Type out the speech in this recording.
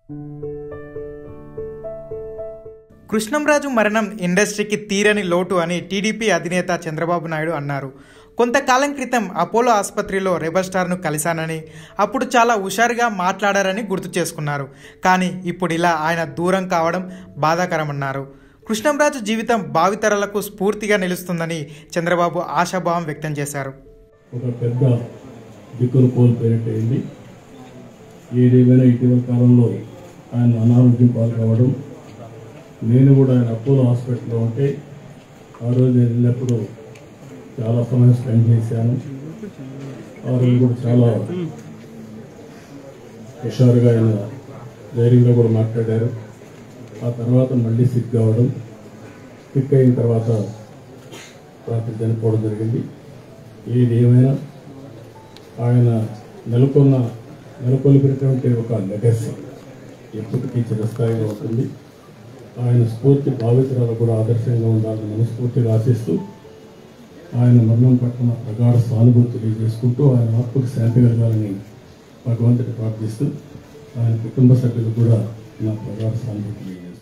కృష్ణంరాజు మరణం ఇండస్ట్రీకి తీరని లోటు అని టీడీపీ అధినేత చంద్రబాబు నాయుడు అన్నారు కొంతకాలం క్రితం అపోలో ఆసుపత్రిలో రెబల్ స్టార్ను కలిశానని అప్పుడు చాలా హుషారుగా మాట్లాడారని గుర్తు చేసుకున్నారు కానీ ఇప్పుడు ఇలా ఆయన దూరం కావడం బాధాకరమన్నారు కృష్ణంరాజు జీవితం భావితరాలకు స్ఫూర్తిగా నిలుస్తుందని చంద్రబాబు ఆశాభావం వ్యక్తం చేశారు ఒక పెద్ద దిక్కును కోల్పోయినట్టయింది ఏదేమైనా ఇటీవల కాలంలో ఆయన అనారోగ్యం పాల్గొవడం నేను కూడా ఆయన అపోలో హాస్పిటల్లో ఉంటే ఆ రోజు నేను వెళ్ళినప్పుడు చాలా సమయం స్పెండ్ చేశాను ఆ రోజు కూడా చాలా హుషారుగా ఆయన ధైర్యంగా కూడా మాట్లాడారు ఆ తర్వాత మళ్ళీ సిక్ కావడం సిక్ అయిన తర్వాత రాత్రి చనిపోవడం జరిగింది ఏది ఏమైనా ఆయన నెలకొన్న నెలకొల్పినటువంటి ఒక లెగసీ ఎప్పటికీ చిరస్థాయిగా ఉంటుంది ఆయన స్ఫూర్తి భావితరాలు కూడా ఆదర్శంగా ఉండాలని మనస్ఫూర్తిగా ఆశిస్తూ ఆయన మరణం పట్ల నా ప్రగాఢ సానుభూతి తెలియజేసుకుంటూ ఆయన ఆత్మకు శాంతి కలగాలని భగవంతుని ప్రార్థిస్తూ ఆయన కుటుంబ సభ్యులు కూడా నా ప్రగాఢ సానుభూతి తెలియజేస్తాను